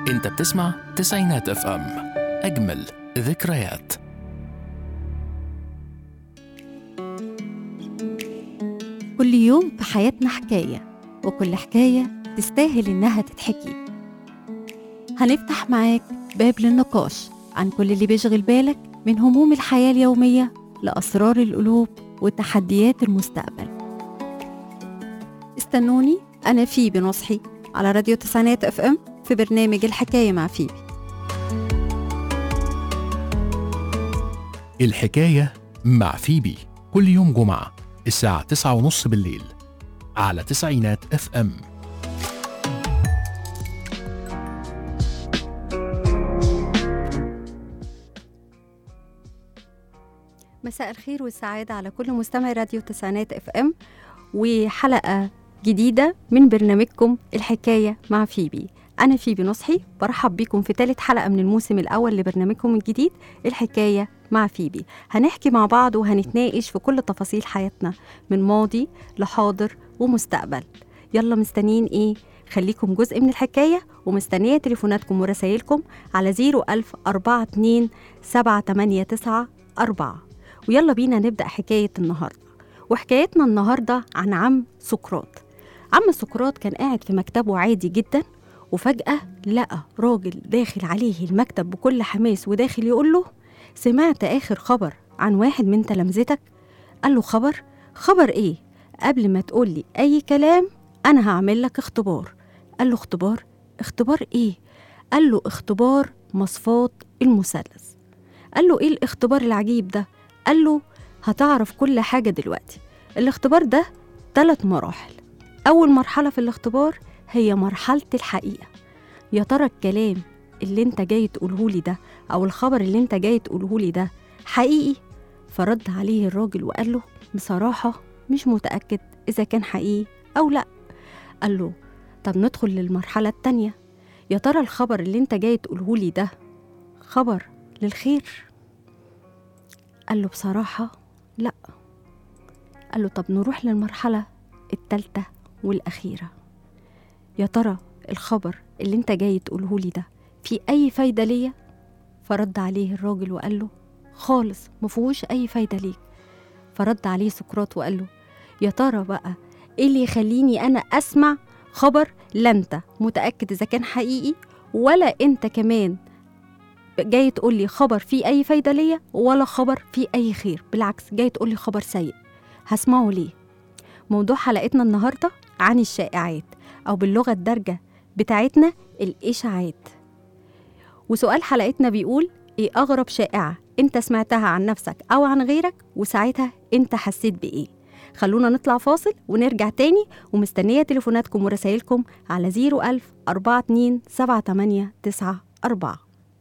انت بتسمع تسعينات اف ام اجمل ذكريات كل يوم في حياتنا حكاية وكل حكاية تستاهل إنها تتحكي هنفتح معاك باب للنقاش عن كل اللي بيشغل بالك من هموم الحياة اليومية لأسرار القلوب وتحديات المستقبل استنوني أنا فيبي نصحي على راديو تسعينات اف ام في برنامج الحكاية مع فيبي الحكاية مع فيبي كل يوم جمعة الساعة تسعة ونص بالليل على تسعينات اف ام مساء الخير والسعادة على كل مستمع راديو تسعينات اف ام وحلقة جديدة من برنامجكم الحكاية مع فيبي أنا فيبي نصحي برحب بكم في ثالث حلقة من الموسم الأول لبرنامجكم الجديد الحكاية مع فيبي هنحكي مع بعض وهنتناقش في كل تفاصيل حياتنا من ماضي لحاضر ومستقبل يلا مستنيين ايه خليكم جزء من الحكاية ومستنية تليفوناتكم ورسايلكم على 01000 42 789 4 ويلا بينا نبدأ حكاية النهاردة وحكايتنا النهاردة عن عم سقراط عم سقراط كان قاعد في مكتبه عادي جدا وفجأة لقى راجل داخل عليه المكتب بكل حماس وداخل يقول له سمعت آخر خبر عن واحد من تلامذتك قال له خبر خبر ايه قبل ما تقول لي اي كلام انا هعمل لك اختبار قال له اختبار اختبار ايه قال له اختبار مصفات المثلث قال له ايه الاختبار العجيب ده قال له هتعرف كل حاجة دلوقتي الاختبار ده ثلاث مراحل أول مرحلة في الاختبار هي مرحلة الحقيقة يا ترى الكلام اللي انت جاي تقوله لي ده أو الخبر اللي انت جاي تقوله لي ده حقيقي فرد عليه الراجل وقال له بصراحة مش متأكد إذا كان حقيقي أو لأ قال له طب ندخل للمرحلة التانية يا ترى الخبر اللي انت جاي تقوله لي ده خبر للخير قال له بصراحة لأ قال له طب نروح للمرحلة التالتة والأخيرة يا ترى الخبر اللي انت جاي تقوله لي ده في أي فايدة ليا فرد عليه الراجل وقال له خالص مفيهوش أي فايدة ليك فرد عليه سقراط وقال له يا ترى بقى ايه اللي يخليني انا اسمع خبر لا انت متاكد اذا كان حقيقي ولا انت كمان جاي تقول لي خبر فيه اي فايده ليا ولا خبر فيه اي خير بالعكس جاي تقول لي خبر سيء هسمعه ليه موضوع حلقتنا النهارده عن الشائعات او باللغه الدارجه بتاعتنا الاشاعات وسؤال حلقتنا بيقول ايه اغرب شائعه انت سمعتها عن نفسك او عن غيرك وساعتها انت حسيت بايه خلونا نطلع فاصل ونرجع تاني ومستنية تليفوناتكم ورسايلكم على 01000 42 78 94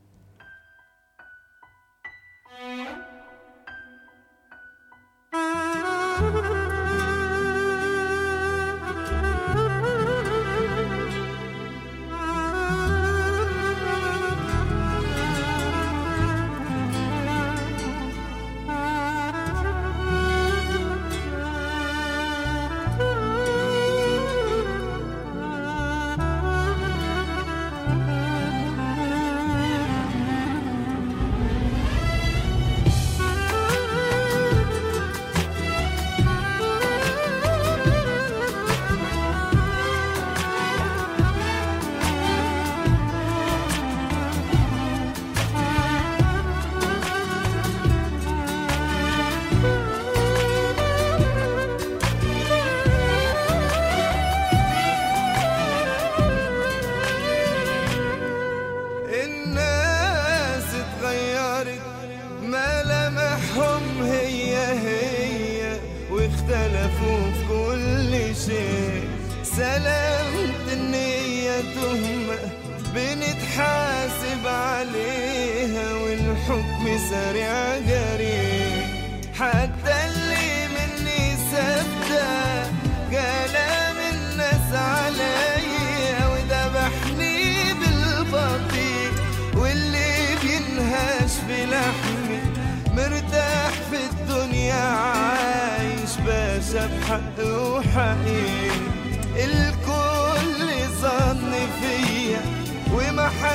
الناس اتغيرت ملامحهم هي هي واختلفوا في كل شيء سلامة النية تهمة بنتحاسب عليها والحكم سريع جري حتى اللي مني صدق كلام الناس عليا وذبحني بالبطيء واللي بينهاش بلحمي مرتاح في الدنيا عايش باشا بحق وحقيقي الكل ظن فيا وما حد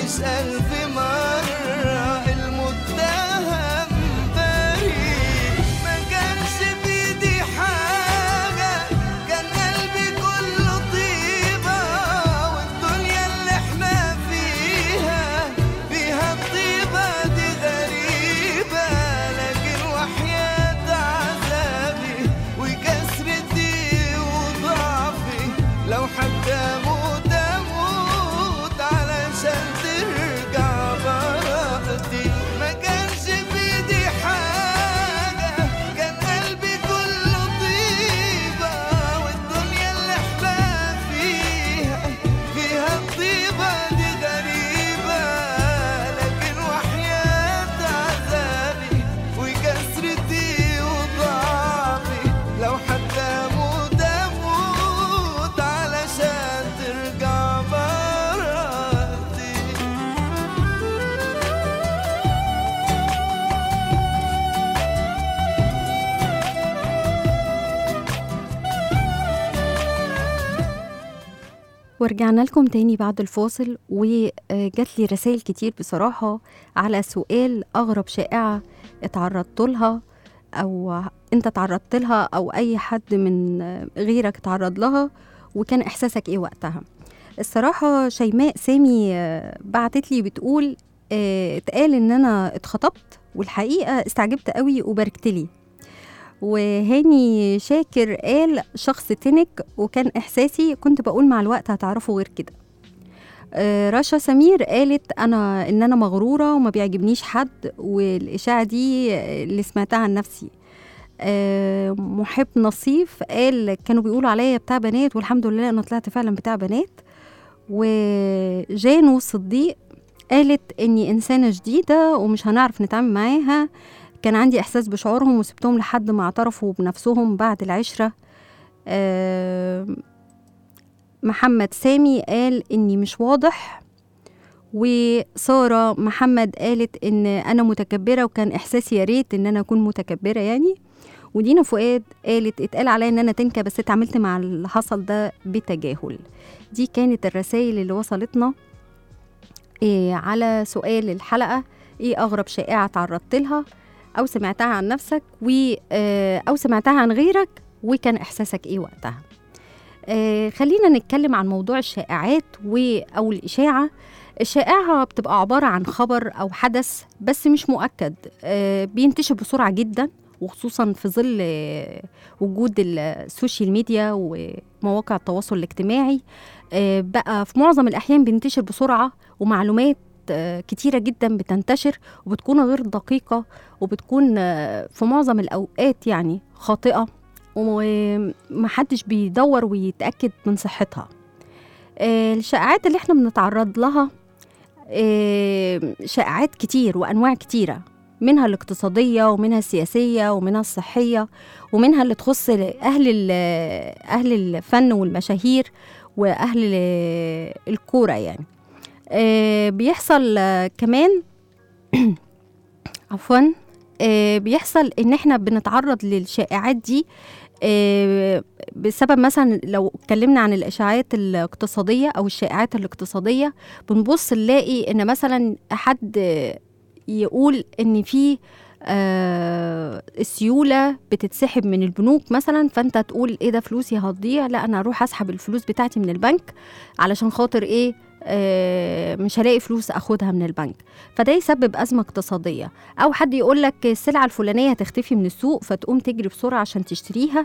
عايش ألف مرة المتهم بريء ما كانش بيدي حاجة كان قلبي كله طيبة والدنيا اللي احنا فيها فيها الطيبة دي غريبة لكن وحياة عذابي وكسرتي وضعفي لو حتى اموت اموت علشان ترجع براءتي ما كانش بيدي حاجة كان قلبي كله طيبة والدنيا اللي احنا فيها فيها الطيبة دي غريبة لكن وحياة عذابي وكسرتي وضعفي لو حتى اموت اموت علشان ترجع مراتي ورجعنا لكم تاني بعد الفاصل وجات لي رسائل كتير بصراحة على سؤال أغرب شائعة اتعرضت لها أو أنت تعرضت لها أو أي حد من غيرك تعرض لها وكان إحساسك إيه وقتها الصراحة شيماء سامي آه، بعتت لي بتقول آه، اتقال إن أنا اتخطبت والحقيقة استعجبت قوي وباركت لي وهاني شاكر قال شخص تنك وكان احساسي كنت بقول مع الوقت هتعرفوا غير كده آه، رشا سمير قالت انا ان انا مغروره وما بيعجبنيش حد والاشاعه دي آه، اللي سمعتها عن نفسي آه، محب نصيف قال كانوا بيقولوا عليا بتاع بنات والحمد لله انا طلعت فعلا بتاع بنات وجانو صديق قالت اني انسانه جديده ومش هنعرف نتعامل معاها كان عندي احساس بشعورهم وسبتهم لحد ما اعترفوا بنفسهم بعد العشره آه، محمد سامي قال اني مش واضح وساره محمد قالت ان انا متكبره وكان احساسي يا ريت ان انا اكون متكبره يعني ودينا فؤاد قالت اتقال عليا ان انا تنكه بس اتعاملت مع اللي حصل ده بتجاهل دي كانت الرسائل اللي وصلتنا إيه على سؤال الحلقه ايه اغرب شائعه تعرضت لها او سمعتها عن نفسك و آه، او سمعتها عن غيرك وكان احساسك ايه وقتها آه، خلينا نتكلم عن موضوع الشائعات و او الاشاعه الشائعه بتبقى عباره عن خبر او حدث بس مش مؤكد آه، بينتشر بسرعه جدا وخصوصا في ظل آه، وجود السوشيال ميديا ومواقع التواصل الاجتماعي آه، بقى في معظم الاحيان بينتشر بسرعه ومعلومات آه، كتيرة جدا بتنتشر وبتكون غير دقيقة وبتكون آه، في معظم الأوقات يعني خاطئة ومحدش بيدور ويتأكد من صحتها آه، الشائعات اللي احنا بنتعرض لها آه، شائعات كتير وأنواع كتيرة منها الاقتصادية ومنها السياسية ومنها الصحية ومنها اللي تخص أهل ال- أهل الفن والمشاهير وأهل ال- الكورة يعني آه، بيحصل آه، كمان عفوا آه، بيحصل ان احنا بنتعرض للشائعات دي آه، بسبب مثلا لو اتكلمنا عن الاشاعات الاقتصاديه او الشائعات الاقتصاديه بنبص نلاقي ان مثلا حد آه، يقول ان في آه السيوله بتتسحب من البنوك مثلا فانت تقول ايه ده فلوسي هتضيع لا انا اروح اسحب الفلوس بتاعتي من البنك علشان خاطر ايه آه، مش هلاقي فلوس اخدها من البنك فده يسبب ازمه اقتصاديه او حد يقول لك السلعه الفلانيه هتختفي من السوق فتقوم تجري بسرعه عشان تشتريها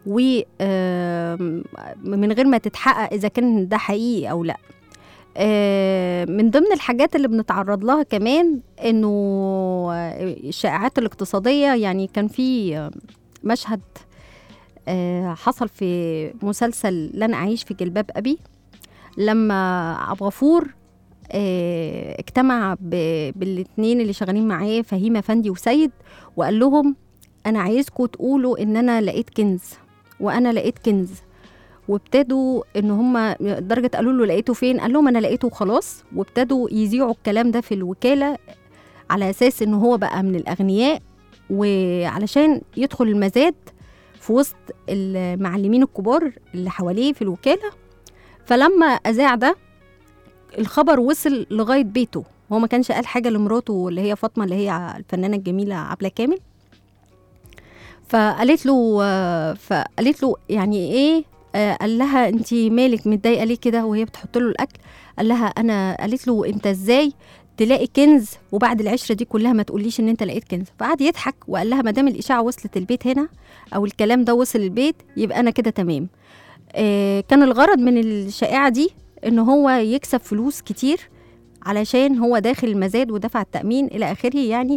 ومن غير ما تتحقق اذا كان ده حقيقي او لا آه، من ضمن الحاجات اللي بنتعرض لها كمان انه آه، الشائعات الاقتصاديه يعني كان في آه، مشهد آه، حصل في مسلسل لن اعيش في جلباب ابي لما عبد الغفور آه، اجتمع ب- بالاتنين اللي شغالين معاه فهيم افندي وسيد وقال لهم انا عايزكم تقولوا ان انا لقيت كنز وانا لقيت كنز وابتدوا ان هم درجه قالوا له لقيته فين قال لهم انا لقيته خلاص وابتدوا يذيعوا الكلام ده في الوكاله على اساس ان هو بقى من الاغنياء وعلشان يدخل المزاد في وسط المعلمين الكبار اللي حواليه في الوكاله فلما اذاع ده الخبر وصل لغايه بيته هو ما كانش قال حاجه لمراته اللي هي فاطمه اللي هي الفنانه الجميله عبله كامل فقالت له آه، فقالت له يعني ايه آه، قال لها انت مالك متضايقه ليه كده وهي بتحط له الاكل قال لها انا قالت له انت ازاي تلاقي كنز وبعد العشره دي كلها ما تقوليش ان انت لقيت كنز فقعد يضحك وقال لها ما دام الاشاعه وصلت البيت هنا او الكلام ده وصل البيت يبقى انا كده تمام آه، كان الغرض من الشائعه دي ان هو يكسب فلوس كتير علشان هو داخل المزاد ودفع التامين الى اخره يعني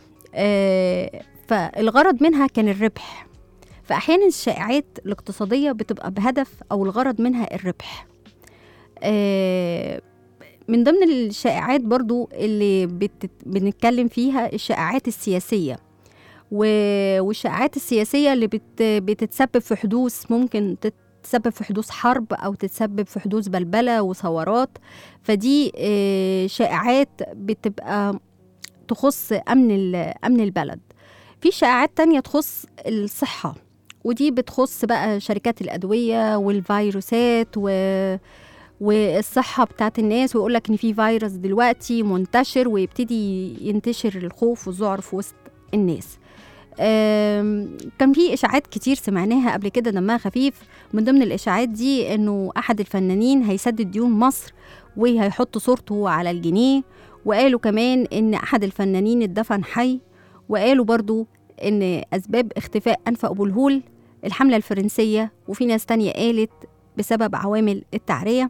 آه، فالغرض منها كان الربح فاحيانا الشائعات الاقتصاديه بتبقى بهدف او الغرض منها الربح آه، من ضمن الشائعات برضو اللي بت... بنتكلم فيها الشائعات السياسيه و- والشائعات السياسيه اللي بت... بتتسبب في حدوث ممكن تتسبب في حدوث حرب او تتسبب في حدوث بلبله وثورات فدي آه، شائعات بتبقى تخص امن ال- امن البلد في شائعات تانية تخص الصحه ودي بتخص بقى شركات الادويه والفيروسات و والصحه بتاعت الناس ويقول لك ان في فيروس دلوقتي منتشر ويبتدي ينتشر الخوف والذعر في وسط الناس آم، كان في اشاعات كتير سمعناها قبل كده دمها خفيف من ضمن الاشاعات دي انه احد الفنانين هيسدد ديون مصر وهيحط صورته على الجنيه وقالوا كمان ان احد الفنانين اتدفن حي وقالوا برضو ان اسباب اختفاء انف ابو الهول الحمله الفرنسيه وفي ناس تانية قالت بسبب عوامل التعريه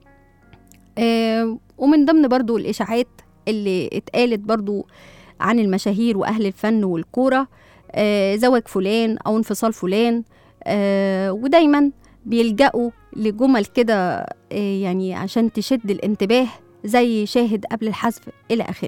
آم، ومن ضمن برضو الاشاعات اللي اتقالت برضو عن المشاهير واهل الفن والكوره آه، زواج فلان او انفصال فلان آه، ودايما بيلجأوا لجمل كده آه، يعني عشان تشد الانتباه زي شاهد قبل الحذف الى اخره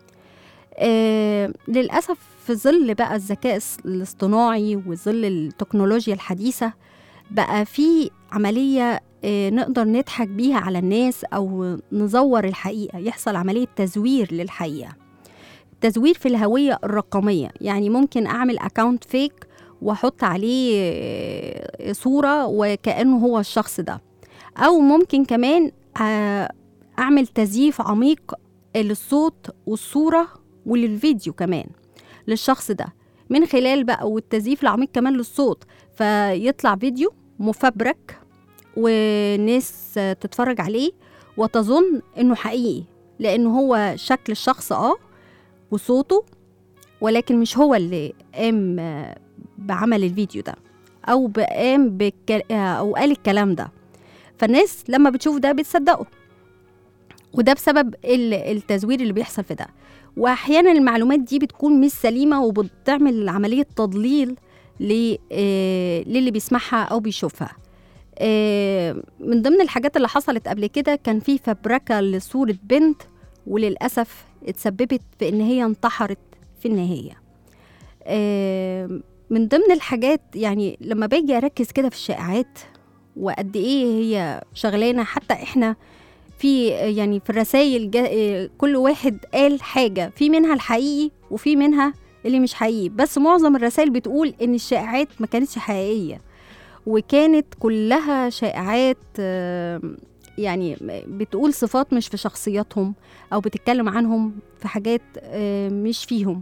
آه، للاسف في ظل بقى الذكاء الص- الاصطناعي وظل التكنولوجيا الحديثه بقى في عمليه آه، نقدر نضحك بيها على الناس او نزور الحقيقه يحصل عمليه تزوير للحقيقه تزوير في الهويه الرقميه يعني ممكن اعمل اكاونت فيك واحط عليه آه، صوره وكانه هو الشخص ده او ممكن كمان آه، اعمل تزييف عميق للصوت والصوره وللفيديو كمان للشخص ده من خلال بقى والتزييف العميق كمان للصوت فيطلع فيديو مفبرك والناس آه، تتفرج عليه وتظن انه حقيقي لانه هو شكل الشخص اه وصوته ولكن مش هو اللي قام آه، بعمل الفيديو ده او قام بالك... آه، او قال الكلام ده فالناس لما بتشوف ده بتصدقه وده بسبب ال- التزوير اللي بيحصل في ده واحيانا المعلومات دي بتكون مش سليمه وبتعمل عمليه تضليل ل- آه، للي بيسمعها او بيشوفها آه، من ضمن الحاجات اللي حصلت قبل كده كان في فبركه لصوره بنت وللاسف اتسببت في ان هي انتحرت في النهايه آه، من ضمن الحاجات يعني لما باجي اركز كده في الشائعات وقد ايه هي شغلانه حتى احنا في يعني في الرسائل جا كل واحد قال حاجه في منها الحقيقي وفي منها اللي مش حقيقي بس معظم الرسائل بتقول ان الشائعات ما كانتش حقيقيه وكانت كلها شائعات آم، يعني بتقول صفات مش في شخصياتهم او بتتكلم عنهم في حاجات آم، مش فيهم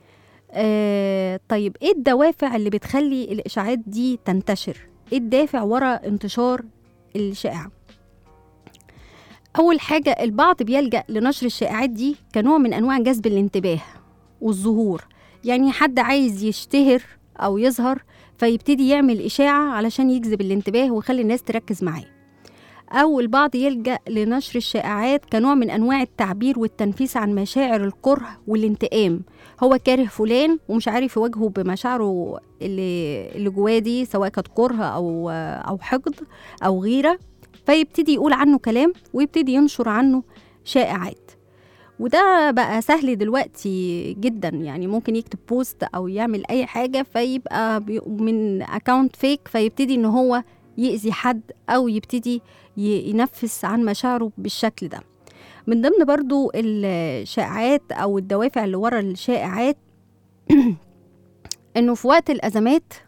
آه، طيب ايه الدوافع اللي بتخلي الاشاعات دي تنتشر ايه الدافع ورا انتشار الشائعه اول حاجه البعض بيلجا لنشر الشائعات دي كنوع من انواع جذب الانتباه والظهور يعني حد عايز يشتهر او يظهر فيبتدي يعمل اشاعه علشان يجذب الانتباه ويخلي الناس تركز معاه أو البعض يلجأ لنشر الشائعات كنوع من أنواع التعبير والتنفيس عن مشاعر الكره والانتقام هو كاره فلان ومش عارف يواجهه بمشاعره اللي اللي جواه دي سواء كانت كره أو أو حقد أو غيرة فيبتدي يقول عنه كلام ويبتدي ينشر عنه شائعات وده بقى سهل دلوقتي جدا يعني ممكن يكتب بوست او يعمل اي حاجه فيبقى بي- من اكاونت فيك فيبتدي ان هو يأذي حد او يبتدي ي- ينفس عن مشاعره بالشكل ده من ضمن برضو الشائعات او الدوافع اللي ورا الشائعات انه في وقت الازمات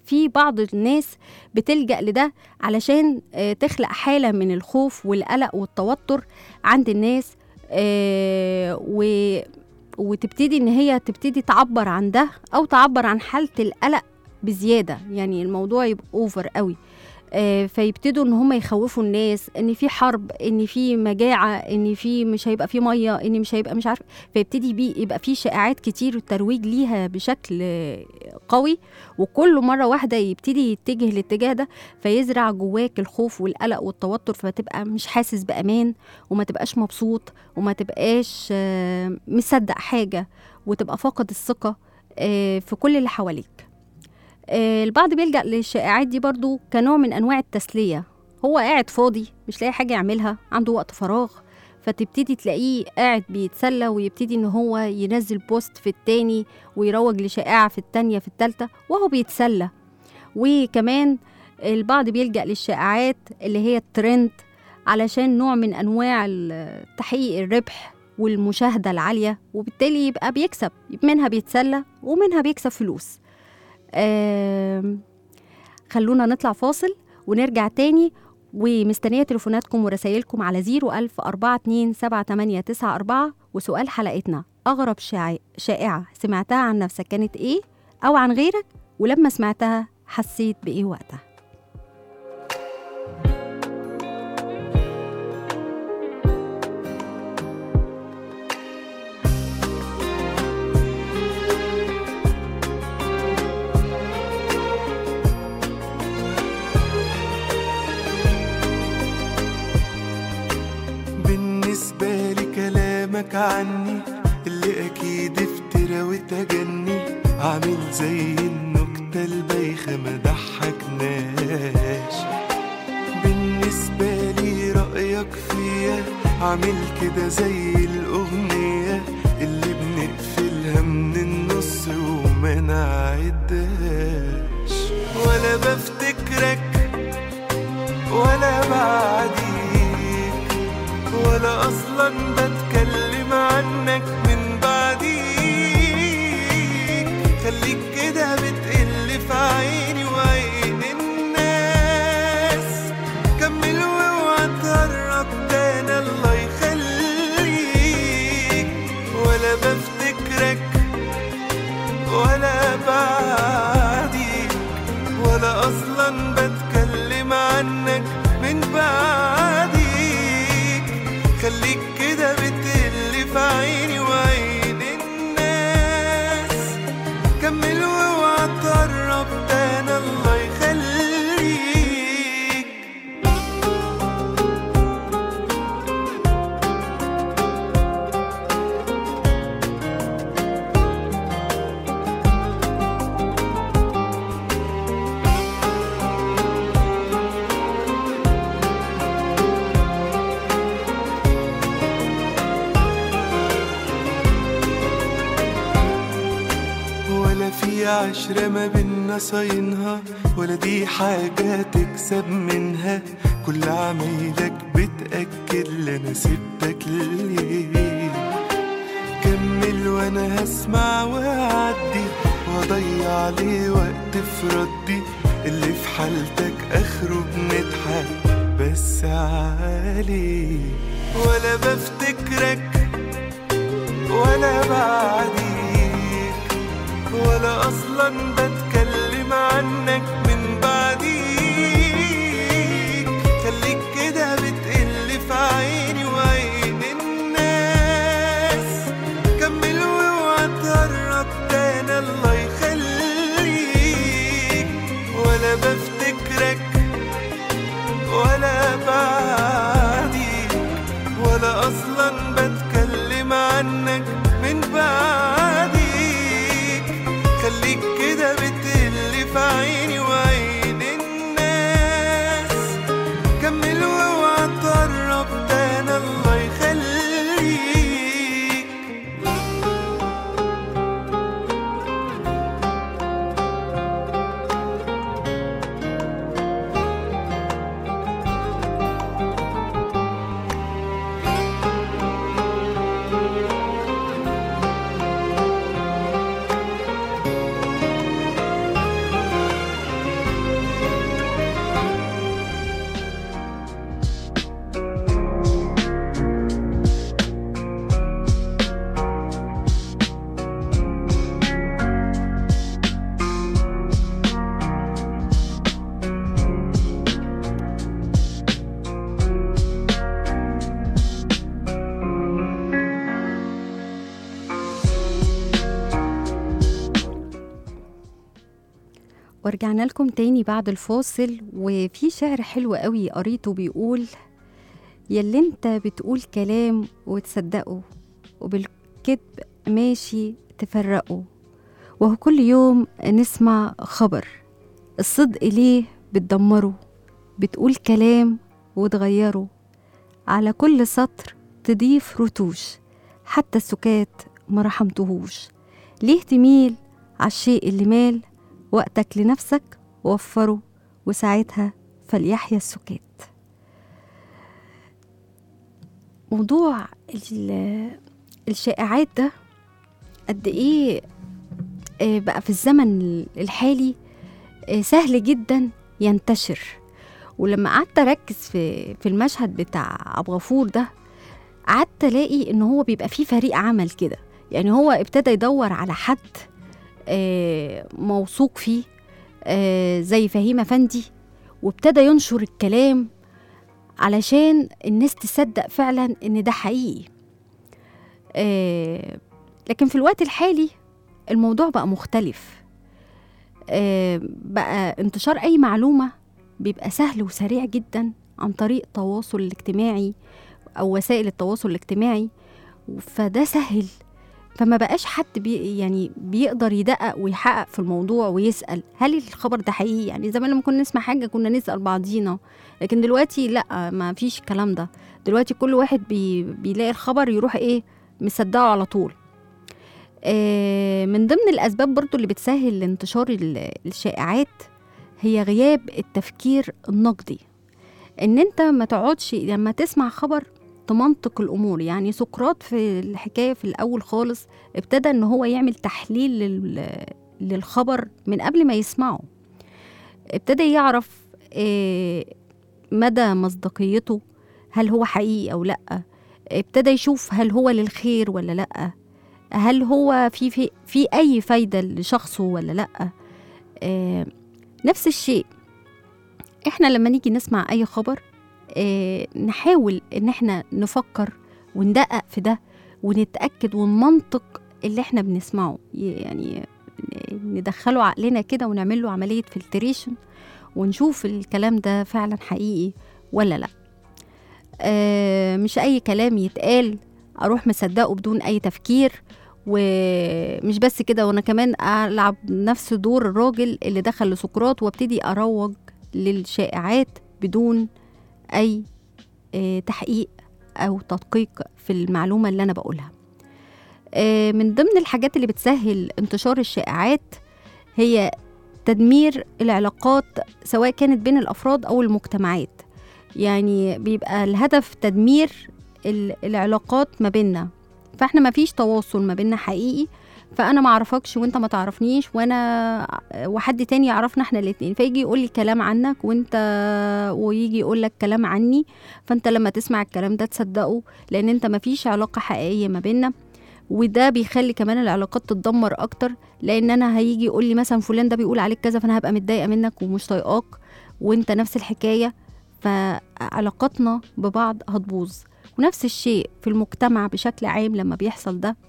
في بعض الناس بتلجأ لده علشان آه، تخلق حالة من الخوف والقلق والتوتر عند الناس آه، و وتبتدي ان هي تبتدي تعبر عن ده او تعبر عن حالة القلق بزيادة يعني الموضوع يبقى اوفر قوي آه، فيبتدوا ان هم يخوفوا الناس ان في حرب ان في مجاعه ان في مش هيبقى في ميه ان مش هيبقى مش عارف فيبتدي بي يبقى في شائعات كتير والترويج ليها بشكل آه، قوي وكل مره واحده يبتدي يتجه الاتجاه ده فيزرع جواك الخوف والقلق والتوتر فتبقى مش حاسس بامان وما تبقاش مبسوط وما تبقاش آه، مصدق حاجه وتبقى فاقد الثقه آه، في كل اللي حواليك آه، البعض بيلجأ للشائعات دي برضو كنوع من أنواع التسلية هو قاعد فاضي مش لاقي حاجة يعملها عنده وقت فراغ فتبتدي تلاقيه قاعد بيتسلى ويبتدي ان هو ينزل بوست في التاني ويروج لشائعة في التانية في التالتة وهو بيتسلى وكمان البعض بيلجأ للشائعات اللي هي الترند علشان نوع من أنواع ال- تحقيق الربح والمشاهدة العالية وبالتالي يبقى بيكسب منها بيتسلى ومنها بيكسب فلوس آم، خلونا نطلع فاصل ونرجع تاني ومستنية تليفوناتكم ورسايلكم على 01000 427 وسؤال حلقتنا أغرب شائع- شائعة سمعتها عن نفسك كانت إيه أو عن غيرك ولما سمعتها حسيت بإيه وقتها بالنسبة لي كلامك عني اللي أكيد افترى وتجني عامل زي النكتة البايخة ما ضحكناش بالنسبة لي رأيك فيا عامل كده زي الأغنية اللي بنقفلها من النص وما نعدهاش ولا بفتكرك ولا بعديك ولا اصلا بتكلم عنك من بعديك خليك كده بتقل في عيني وعين الناس كمل واوعى تقرب تاني الله يخليك ولا بفتكرك ولا بعديك ولا اصلا بتكلم عنك من بعديك خليك كده بتقل في عيني وعين الناس كمل واوعى تقرب تاني الله يخليك ولا في عشرة ما بينا صاينها ولا دي حاجة تكسب منها كل عمايلك بتأكد لي أنا سبتك ليه كمل وأنا هسمع وأعدي وأضيع عليه وقت في ردي اللي في حالتك آخره بنضحك بس عليه ولا بفتكرك ولا بعديك ولا اصلا بتكلم عنك من بعديك خليك كده بتقل في عيني وعين الناس كمل واوعى تقرب تاني الله يخليك ولا بفتكرك ولا بعديك ولا اصلا بتكلم عنك من بعديك خليك كده بتقل في عيني وعيني ورجعنا لكم تاني بعد الفاصل وفي شعر حلو قوي قريته بيقول ياللي انت بتقول كلام وتصدقه وبالكذب ماشي تفرقه وهو كل يوم نسمع خبر الصدق ليه بتدمره بتقول كلام وتغيره على كل سطر تضيف رتوش حتى السكات ما رحمتهوش ليه تميل عالشيء اللي مال وقتك لنفسك وفره وساعتها فليحيا السكات موضوع ال- الشائعات ده قد ايه آه، بقى في الزمن الحالي آه، سهل جدا ينتشر ولما قعدت اركز في في المشهد بتاع ابو غفور ده قعدت الاقي ان هو بيبقى فيه فريق عمل كده يعني هو ابتدى يدور على حد آه، موثوق فيه آه، زي فهيم افندي وابتدى ينشر الكلام علشان الناس تصدق فعلا ان ده حقيقي آه، لكن في الوقت الحالي الموضوع بقى مختلف آه، بقى انتشار اي معلومه بيبقى سهل وسريع جدا عن طريق التواصل الاجتماعي او وسائل التواصل الاجتماعي فده سهل فما بقاش حد بي يعني بيقدر يدقق ويحقق في الموضوع ويسأل هل الخبر ده حقيقي يعني زمان لما كنا نسمع حاجة كنا نسأل بعضينا لكن دلوقتي لا ما فيش الكلام ده دلوقتي كل واحد بي بيلاقي الخبر يروح ايه مصدقه على طول آه من ضمن الأسباب برضو اللي بتسهل انتشار ال- الشائعات هي غياب التفكير النقدي ان انت ما تقعدش لما تسمع خبر تمنطق الامور يعني سقراط في الحكايه في الاول خالص ابتدى ان هو يعمل تحليل لل- للخبر من قبل ما يسمعه ابتدى يعرف آه، مدى مصداقيته هل هو حقيقي او لا ابتدى يشوف هل هو للخير ولا لا هل هو في في, في اي فايده لشخصه ولا لا آه، نفس الشيء احنا لما نيجي نسمع اي خبر آه، نحاول ان احنا نفكر وندقق في ده ونتاكد ونمنطق اللي احنا بنسمعه يعني ندخله عقلنا كده ونعمل له عمليه فلتريشن ونشوف الكلام ده فعلا حقيقي ولا لا آه، مش اي كلام يتقال اروح مصدقه بدون اي تفكير ومش بس كده وانا كمان العب نفس دور الراجل اللي دخل لسقراط وابتدي اروج للشائعات بدون اي آه، تحقيق او تدقيق في المعلومه اللي انا بقولها آه، من ضمن الحاجات اللي بتسهل انتشار الشائعات هي تدمير العلاقات سواء كانت بين الافراد او المجتمعات يعني بيبقى الهدف تدمير ال- العلاقات ما بيننا فاحنا ما فيش تواصل ما بيننا حقيقي فانا ما اعرفكش وانت ما تعرفنيش وانا وحد تاني يعرفنا احنا الاتنين فيجي يقول لي كلام عنك وانت ويجي يقول لك كلام عني فانت لما تسمع الكلام ده تصدقه لان انت ما فيش علاقه حقيقيه ما بيننا وده بيخلي كمان العلاقات تتدمر اكتر لان انا هيجي يقول لي مثلا فلان ده بيقول عليك كذا فانا هبقى متضايقه منك ومش طايقاك وانت نفس الحكايه فعلاقاتنا ببعض هتبوظ ونفس الشيء في المجتمع بشكل عام لما بيحصل ده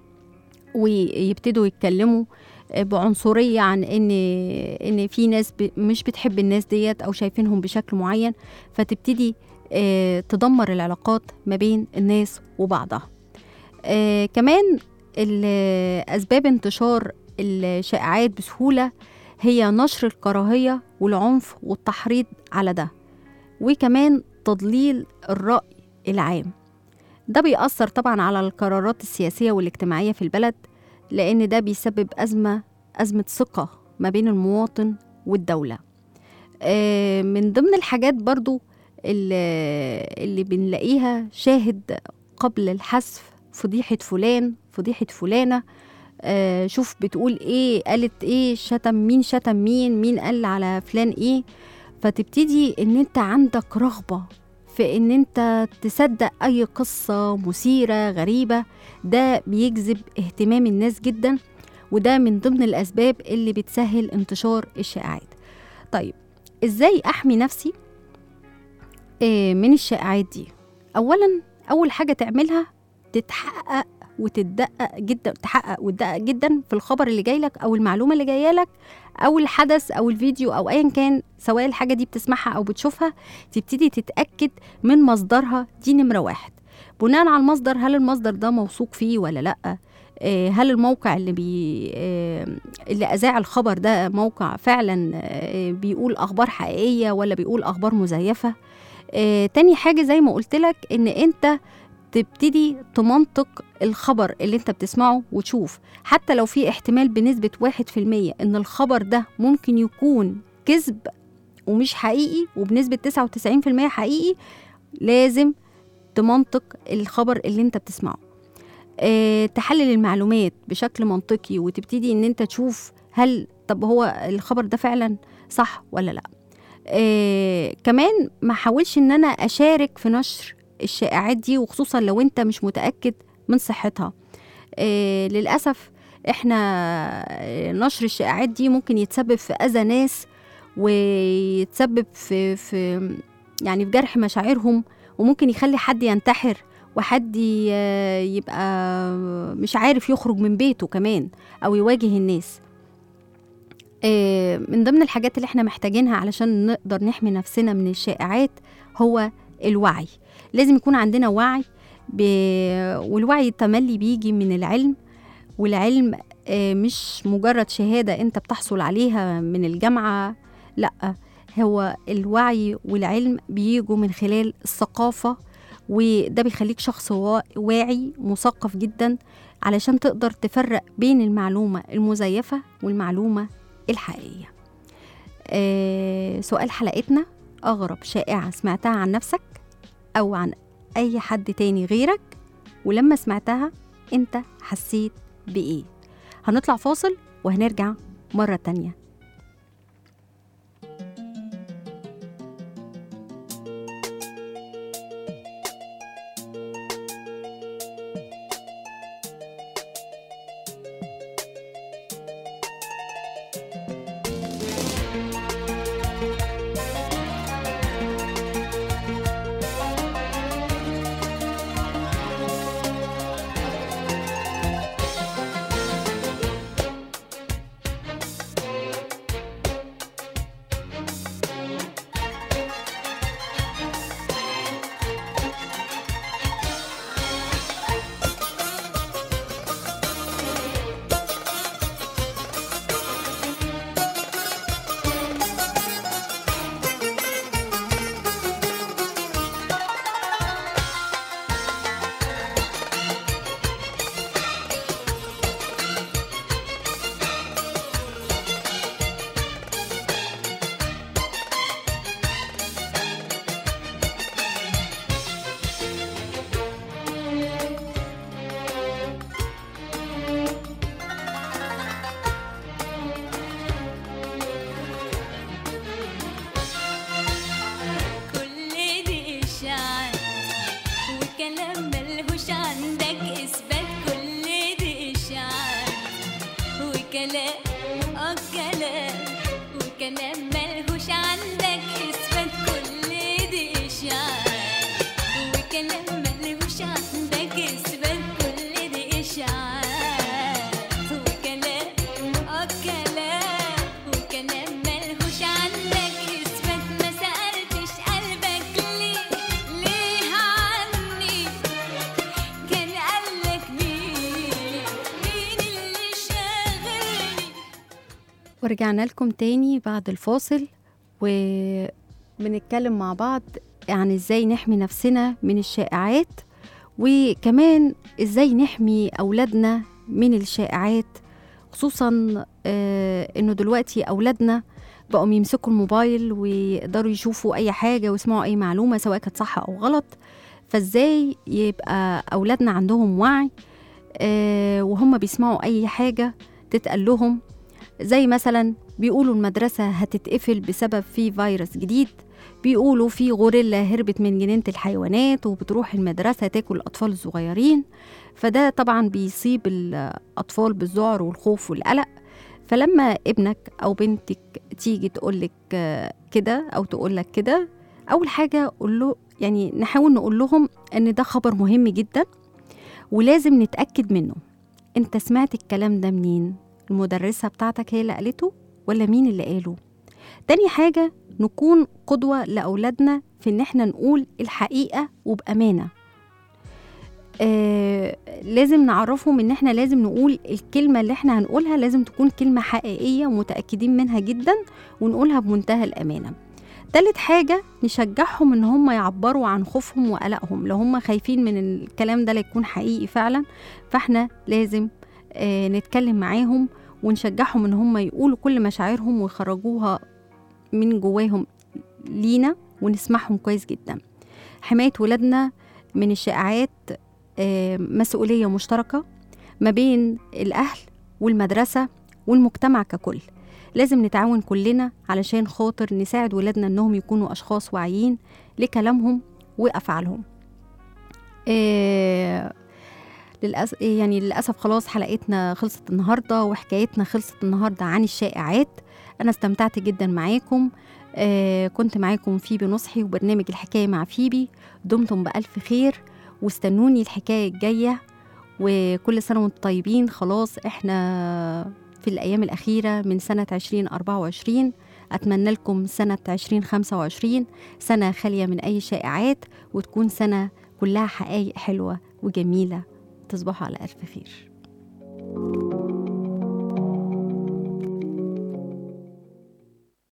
ويبتدوا يتكلموا بعنصريه عن ان ان في ناس ب- مش بتحب الناس ديت او شايفينهم بشكل معين فتبتدي آه، تدمر العلاقات ما بين الناس وبعضها آه، كمان ال- اسباب انتشار الشائعات بسهوله هي نشر الكراهيه والعنف والتحريض على ده وكمان تضليل الراي العام ده بيأثر طبعا على القرارات السياسية والاجتماعية في البلد لأن ده بيسبب أزمة أزمة ثقة ما بين المواطن والدولة آه، من ضمن الحاجات برضو اللي, اللي بنلاقيها شاهد قبل الحذف فضيحة فلان فضيحة فلانة آه، شوف بتقول ايه قالت ايه شتم مين شتم مين مين قال على فلان ايه فتبتدي ان انت عندك رغبة في ان انت تصدق اي قصة مثيرة غريبة ده بيجذب اهتمام الناس جدا وده من ضمن الاسباب اللي بتسهل انتشار الشائعات طيب ازاي احمي نفسي آه، من الشائعات دي اولا اول حاجة تعملها تتحقق وتدقق جدا تحقق وتدقق جدا في الخبر اللي جاي لك او المعلومة اللي جاية لك او الحدث او الفيديو او ايا كان سواء الحاجه دي بتسمعها او بتشوفها تبتدي تتاكد من مصدرها دي نمره واحد بناء على المصدر هل المصدر ده موثوق فيه ولا لا آه، هل الموقع اللي بي آه، اللي اذاع الخبر ده موقع فعلا آه، بيقول اخبار حقيقيه ولا بيقول اخبار مزيفه آه، تاني حاجه زي ما قلت لك ان انت تبتدي تمنطق الخبر اللي انت بتسمعه وتشوف حتى لو في احتمال بنسبة واحد في المية ان الخبر ده ممكن يكون كذب ومش حقيقي وبنسبة تسعة وتسعين في المية حقيقي لازم تمنطق الخبر اللي انت بتسمعه اه تحلل المعلومات بشكل منطقي وتبتدي ان انت تشوف هل طب هو الخبر ده فعلا صح ولا لا اه كمان ما حاولش ان انا اشارك في نشر الشائعات دي وخصوصا لو انت مش متاكد من صحتها آه للاسف احنا آه، نشر الشائعات دي ممكن يتسبب في اذى ناس ويتسبب في في يعني في جرح مشاعرهم وممكن يخلي حد ينتحر وحد ي- يبقى مش عارف يخرج من بيته كمان او يواجه الناس آه، من ضمن الحاجات اللي احنا محتاجينها علشان نقدر نحمي نفسنا من الشائعات هو الوعي لازم يكون عندنا وعي ب... والوعي التملي بيجي من العلم والعلم آه، مش مجرد شهادة انت بتحصل عليها من الجامعة لا هو الوعي والعلم بيجوا من خلال الثقافة وده بيخليك شخص وا- واعي مثقف جدا علشان تقدر تفرق بين المعلومة المزيفة والمعلومة الحقيقية آه سؤال حلقتنا أغرب شائعة سمعتها عن نفسك أو عن أي حد تاني غيرك ولما سمعتها أنت حسيت بإيه هنطلع فاصل وهنرجع مرة تانية كل دي إشاعات وكلام ملهوش عندك إثبات كل دي إشاعات وكلام آه كلام وكلام ملهوش عندك إثبات كل دي إشاعات وكلام ملهوش عندك إثبات كل دي إشاعات وكلام آه كلام وكلام ملهوش عندك إثبات ما سألتش قلبك ليه ليه عني كان قالك مين مين اللي شاغلني ورجعنا لكم تاني بعد الفاصل وبنتكلم مع بعض عن ازاي نحمي نفسنا من الشائعات وكمان ازاي نحمي اولادنا من الشائعات خصوصا آه انه دلوقتي اولادنا بقوا يمسكوا الموبايل ويقدروا يشوفوا اي حاجه ويسمعوا اي معلومه سواء كانت صح او غلط فازاي يبقى اولادنا عندهم وعي آه وهم بيسمعوا اي حاجه تتقال لهم زي مثلا بيقولوا المدرسة هتتقفل بسبب في فيروس جديد بيقولوا في غوريلا هربت من جنينة الحيوانات وبتروح المدرسة تاكل الأطفال الصغيرين فده طبعا بيصيب الأطفال بالذعر والخوف والقلق فلما ابنك أو بنتك تيجي تقولك آه، كده أو تقولك كده أول حاجة قول له يعني نحاول نقول لهم إن ده خبر مهم جدا ولازم نتأكد منه أنت سمعت الكلام ده منين؟ المدرسة بتاعتك هي اللي قالته ولا مين اللي قاله تاني حاجة نكون قدوة لأولادنا في إن إحنا نقول الحقيقة وبأمانة آه لازم نعرفهم إن إحنا لازم نقول الكلمة اللي إحنا هنقولها لازم تكون كلمة حقيقية ومتأكدين منها جدا ونقولها بمنتهى الأمانة تالت حاجة نشجعهم إن هم يعبروا عن خوفهم وقلقهم لو هم خايفين من الكلام ده لا يكون حقيقي فعلا فإحنا لازم آه نتكلم معاهم ونشجعهم إن هم يقولوا كل مشاعرهم ويخرجوها من جواهم لينا ونسمعهم كويس جدا حماية ولادنا من الشائعات آه، مسؤولية مشتركة ما بين الأهل والمدرسة والمجتمع ككل لازم نتعاون كلنا علشان خاطر نساعد ولادنا انهم يكونوا اشخاص واعيين لكلامهم وافعالهم آه للأسف يعني للأسف خلاص حلقتنا خلصت النهاردة وحكايتنا خلصت النهاردة عن الشائعات أنا استمتعت جدا معاكم آه كنت معاكم فيبي نصحي وبرنامج الحكاية مع فيبي دمتم بألف خير واستنوني الحكاية الجاية وكل سنة وانتم طيبين خلاص احنا في الأيام الأخيرة من سنة 2024 أتمنى لكم سنة 2025 سنة خالية من أي شائعات وتكون سنة كلها حقائق حلوة وجميلة تصبحوا على ألف خير